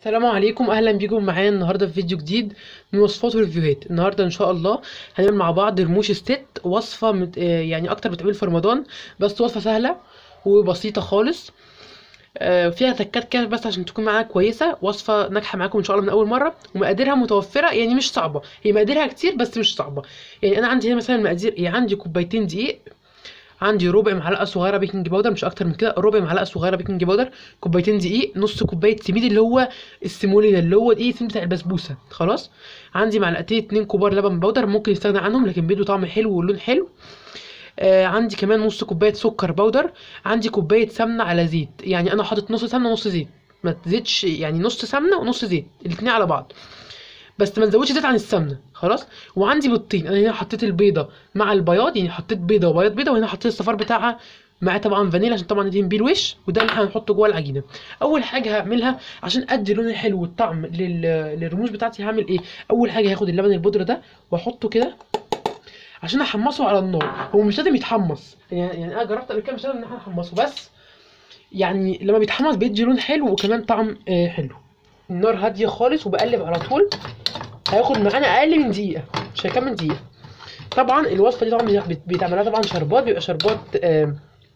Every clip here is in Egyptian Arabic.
السلام عليكم اهلا بيكم معايا النهارده في فيديو جديد من وصفات وريفيوهات النهارده ان شاء الله هنعمل مع بعض رموش ستيت وصفه مت... آه يعني اكتر بتعمل في رمضان بس وصفه سهله وبسيطه خالص آه فيها تكات كده بس عشان تكون معانا كويسه وصفه ناجحه معاكم ان شاء الله من اول مره ومقاديرها متوفره يعني مش صعبه هي مقاديرها كتير بس مش صعبه يعني انا عندي هنا مثلا مقادير ايه عندي كوبايتين دقيق عندي ربع معلقه صغيره بيكنج باودر مش اكتر من كده ربع معلقه صغيره بيكنج باودر كوبايتين دقيق نص كوبايه سميد اللي هو السيمولي ده اللي هو دقيق السميد بتاع البسبوسه خلاص عندي معلقتين اتنين كبار لبن باودر ممكن يستغنى عنهم لكن بيدوا طعم حلو واللون حلو آه عندي كمان نص كوبايه سكر باودر عندي كوبايه سمنه على زيت يعني انا حاطط نص سمنه ونص زيت ما تزيدش يعني نص سمنه ونص زيت الاتنين على بعض بس ما تزودش زيت عن السمنه خلاص وعندي بيضتين انا هنا حطيت البيضه مع البياض يعني حطيت بيضه وبياض بيضه وهنا حطيت الصفار بتاعها مع طبعا فانيليا عشان طبعا ندهن بيه الوش وده اللي هنحطه جوه العجينه اول حاجه هعملها عشان ادي لون حلو والطعم لل... للرموش بتاعتي هعمل ايه اول حاجه هاخد اللبن البودره ده واحطه كده عشان احمصه على النار هو مش لازم يتحمص يعني, يعني انا جربت قبل كده مش لازم ان احنا نحمصه بس يعني لما بيتحمص بيدي لون حلو وكمان طعم آه حلو النار هاديه خالص وبقلب على طول هياخد معانا اقل من دقيقه مش هيكمل دقيقه طبعا الوصفه دي طبعا بيتعملها طبعا شربات بيبقى شربات آه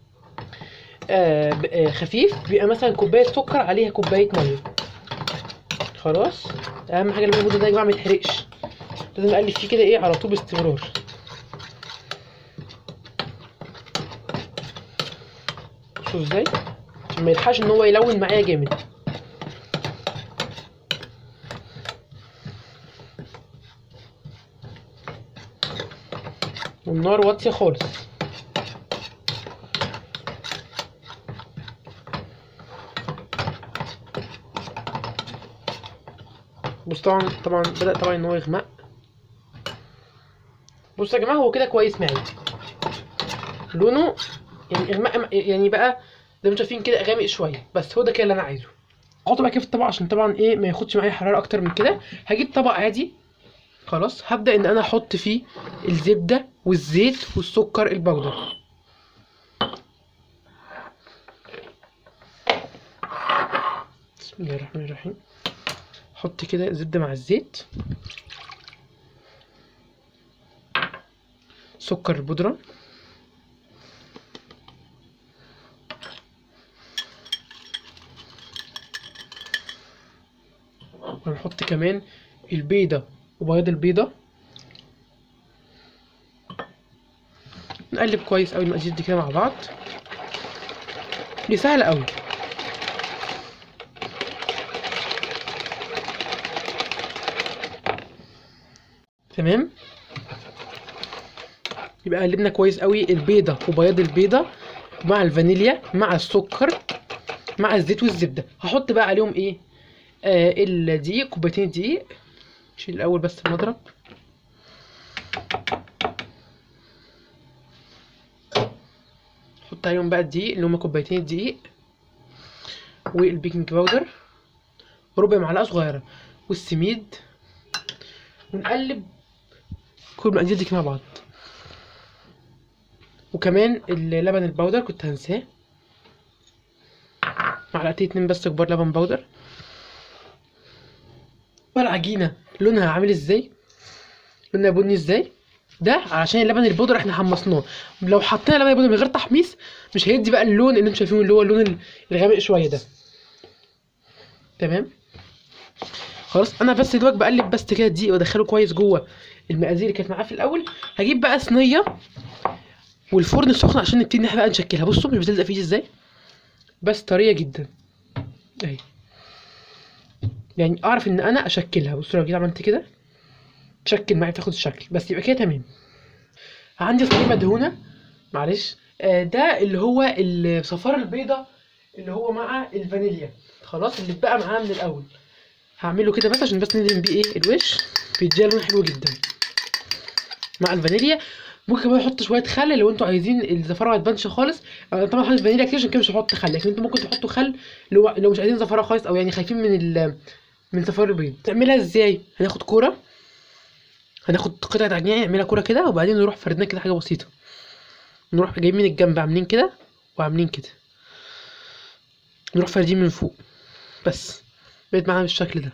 آه آه خفيف بيبقى مثلا كوبايه سكر عليها كوبايه ميه خلاص اهم حاجه اللبن ده يا جماعه ما يتحرقش لازم اقلب فيه كده ايه على طول باستمرار شوف ازاي عشان ما يلحقش ان هو يلون معايا جامد والنار واطيه خالص بص طبعا طبعا بدأ طبعا ان هو يغمق بصوا يا جماعه هو كده كويس معايا لونه يعني اغمق يعني بقى زي ما انتم شايفين كده غامق شويه بس هو ده كده اللي انا عايزه احطه بقى كده في الطبق عشان طبعا ايه ما ياخدش معايا حراره اكتر من كده هجيب طبق عادي خلاص هبدأ ان انا احط فيه الزبدة والزيت والسكر البودر بسم الله الرحمن الرحيم احط كده الزبدة مع الزيت سكر البودرة ونحط كمان البيضة وبياض البيضة نقلب كويس قوي المقادير دي كده مع بعض دي سهلة قوي تمام يبقى قلبنا كويس قوي البيضة وبياض البيضة مع الفانيليا مع السكر مع الزيت والزبدة هحط بقى عليهم ايه آه الدقيق كوبايتين دقيق نشيل الاول بس المضرب نحط عليهم بقى الدقيق اللي هما كوبايتين الدقيق والبيكنج باودر ربع معلقه صغيره والسميد ونقلب كل المقادير دي مع بعض وكمان اللبن البودر كنت هنساه معلقتين اتنين بس كبار لبن بودر والعجينه لونها عامل ازاي لونها بني ازاي ده علشان اللبن البودرة احنا حمصناه لو حطينا لبن البودرة من غير تحميص مش هيدي بقى اللون اللي انتم شايفينه اللي هو اللون الغامق شويه ده تمام خلاص انا بس دلوقتي بقلب بس كده دقيق وادخله كويس جوه المقادير اللي كانت معاه في الاول هجيب بقى صينيه والفرن سخن عشان نبتدي ان احنا بقى نشكلها بصوا مش بتلزق فيه ازاي بس طريه جدا اهي يعني اعرف ان انا اشكلها بصوا لو جيت عملت كده تشكل معايا تاخد الشكل بس يبقى كده تمام عندي صينيه مدهونه معلش آه ده اللي هو الصفار البيضه اللي هو مع الفانيليا خلاص اللي اتبقى معاه من الاول هعمله كده بس عشان بس ندهن بيه ايه الوش بيديها لون حلو جدا مع الفانيليا ممكن كمان احط شويه خل لو انتوا عايزين الزفاره ما تبانش خالص انا طبعا حاطط فانيليا كتير عشان كده مش هحط خل لكن انتوا ممكن تحطوا خل لو لو مش عايزين زفاره خالص او يعني خايفين من ال من صفار البيض تعملها ازاي هناخد كوره هناخد قطعه عجينه نعملها كوره كده وبعدين نروح فردنا كده حاجه بسيطه نروح جايين من الجنب عاملين كده وعاملين كده نروح فاردين من فوق بس بقت معانا بالشكل ده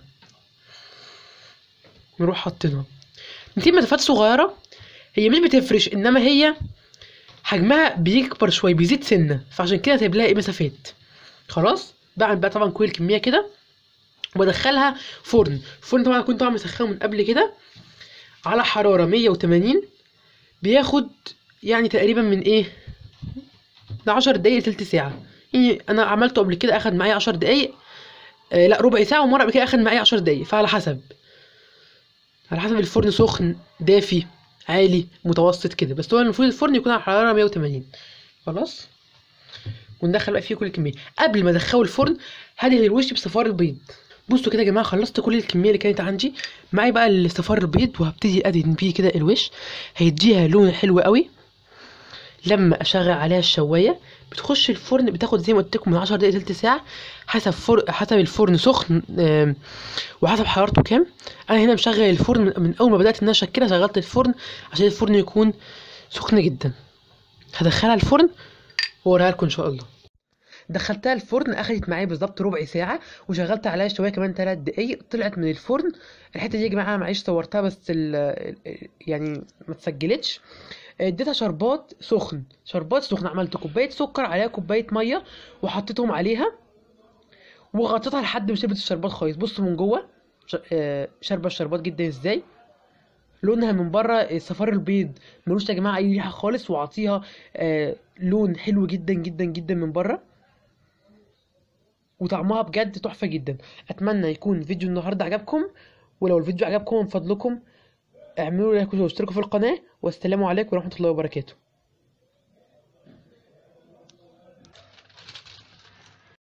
نروح حاطينها دي مسافات صغيرة هي مش بتفرش انما هي حجمها بيكبر شوية بيزيد سنة فعشان كده سايب لها ايه مسافات خلاص بعمل بقى طبعا كل الكمية كده وبدخلها فرن الفرن طبعا كنت طبعا مسخنه من قبل كده على حرارة 180 بياخد يعني تقريبا من ايه من 10 دقايق لتلت ساعة يعني انا عملته قبل كده اخد معايا 10 دقايق آه لا ربع ساعة ومرة قبل كده اخد معايا 10 دقايق فعلى حسب على حسب الفرن سخن دافي عالي متوسط كده بس هو المفروض الفرن يكون على حرارة 180 خلاص وندخل بقى فيه كل الكمية قبل ما ادخله الفرن هدهن الوش بصفار البيض بصوا كده يا جماعة خلصت كل الكمية اللي كانت عندي معايا بقى الصفار البيض وهبتدي ادهن بيه كده الوش هيديها لون حلو قوي لما اشغل عليها الشوايه بتخش الفرن بتاخد زي ما قلت لكم من 10 دقايق تلت ساعه حسب فر... حسب الفرن سخن آم، وحسب حرارته كام انا هنا مشغل الفرن من- من اول ما بدات ان انا اشكلها شغلت الفرن عشان الفرن يكون سخن جدا هدخلها الفرن واوريها لكم ان شاء الله دخلتها الفرن اخدت معايا بالظبط ربع ساعه وشغلت عليها الشوايه كمان 3 دقايق طلعت من الفرن الحته دي يا جماعه معلش صورتها بس ال... ال- يعني ما اتسجلتش اديتها شربات سخن شربات سخن عملت كوبايه سكر عليها كوبايه ميه وحطيتهم عليها وغطيتها لحد ما شربت الشربات خالص بصوا من جوه ش- آه، شاربه الشربات جدا ازاي لونها من بره صفار البيض ملوش يا جماعه اي ريحه خالص وعطيها آه، لون حلو جدا جدا جدا من بره وطعمها بجد تحفه جدا اتمنى يكون فيديو النهارده عجبكم ولو الفيديو عجبكم من فضلكم اعملوا لايك واشتركوا في القناه والسلام عليكم ورحمه الله وبركاته